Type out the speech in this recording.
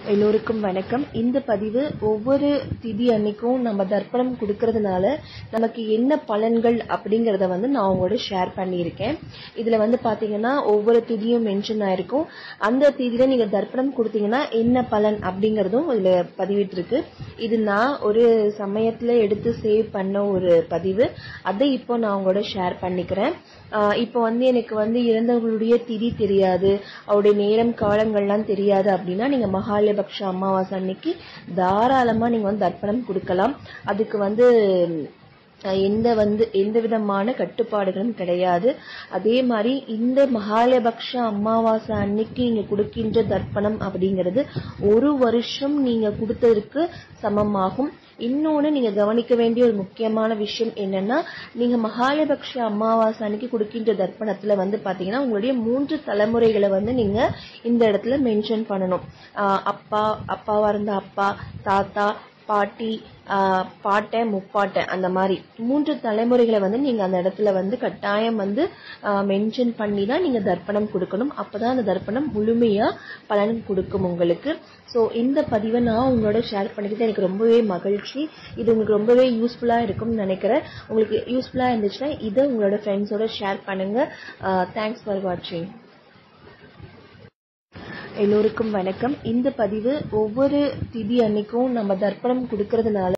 எல்லோருக்கும் வணக்கம் இந்த பதிவு ஒவ்வொரு திதி அன்னைக்கும் நம்ம தர்ப்பணம் கொடுக்கறதுனால நமக்கு என்ன பலன்கள் அப்படிங்கறத வந்து நான் உங்களோட ஷேர் பண்ணியிருக்கேன் இதுல வந்து பாத்தீங்கன்னா ஒவ்வொரு திதியும் மென்ஷன் ஆயிருக்கும் அந்த திதியில நீங்க தர்ப்பணம் கொடுத்தீங்கன்னா என்ன பலன் அப்படிங்கறதும் இதுல பதிவிட்டிருக்கு இது நான் ஒரு சமயத்துல எடுத்து சேவ் பண்ண ஒரு பதிவு அதை இப்போ நான் உங்களோட ஷேர் பண்ணிக்கிறேன் ஆஹ் இப்போ வந்து எனக்கு வந்து இறந்தவர்களுடைய திதி தெரியாது அவருடைய நேரம் காலங்கள்லாம் தெரியாது அப்படின்னா நீங்க மகாலயபக்ஷ அமாவாசை அன்னைக்கு தாராளமா நீங்க வந்து தர்ப்பணம் கொடுக்கலாம் அதுக்கு வந்து அஹ் எந்த வந்து எந்த விதமான கட்டுப்பாடுகளும் கிடையாது அதே மாதிரி இந்த மகாலயபக்ஷ அமாவாசை அன்னைக்கு நீங்க கொடுக்கின்ற தர்ப்பணம் அப்படிங்கிறது ஒரு வருஷம் நீங்க கொடுத்ததற்கு சமமாகும் இன்னொன்னு நீங்க கவனிக்க வேண்டிய ஒரு முக்கியமான விஷயம் என்னன்னா நீங்க மகாலயபக்ஷ அமாவாசை அன்னைக்கு கொடுக்கின்ற தர்ப்பணத்துல வந்து பாத்தீங்கன்னா உங்களுடைய மூன்று தலைமுறைகளை வந்து நீங்க இந்த இடத்துல மென்ஷன் பண்ணணும் ஆஹ் அப்பா அப்பாவா இருந்தா அப்பா தாத்தா பாட்டி ஆஹ் பாட்டன் முப்பாட்டன் அந்த மாதிரி மூன்று தலைமுறைகளை வந்து நீங்க அந்த இடத்துல வந்து கட்டாயம் வந்து மென்ஷன் பண்ணி தான் நீங்க தர்ப்பணம் கொடுக்கணும் அப்பதான் அந்த தர்ப்பணம் முழுமையா பலன் கொடுக்கும் உங்களுக்கு ஸோ இந்த பதிவை நான் உங்களோட ஷேர் பண்ணிக்கிட்டு எனக்கு ரொம்பவே மகிழ்ச்சி இது உங்களுக்கு ரொம்பவே யூஸ்ஃபுல்லா இருக்கும்னு நினைக்கிறேன் உங்களுக்கு யூஸ்ஃபுல்லா இருந்துச்சுன்னா இதை உங்களோட ஃப்ரெண்ட்ஸோட ஷேர் பண்ணுங்க தேங்க்ஸ் ஃபார் வாட்சிங் எல்லோருக்கும் வணக்கம் இந்த பதிவு ஒவ்வொரு திதி அன்னைக்கும் நம்ம தர்ப்பணம் கொடுக்கறதுனால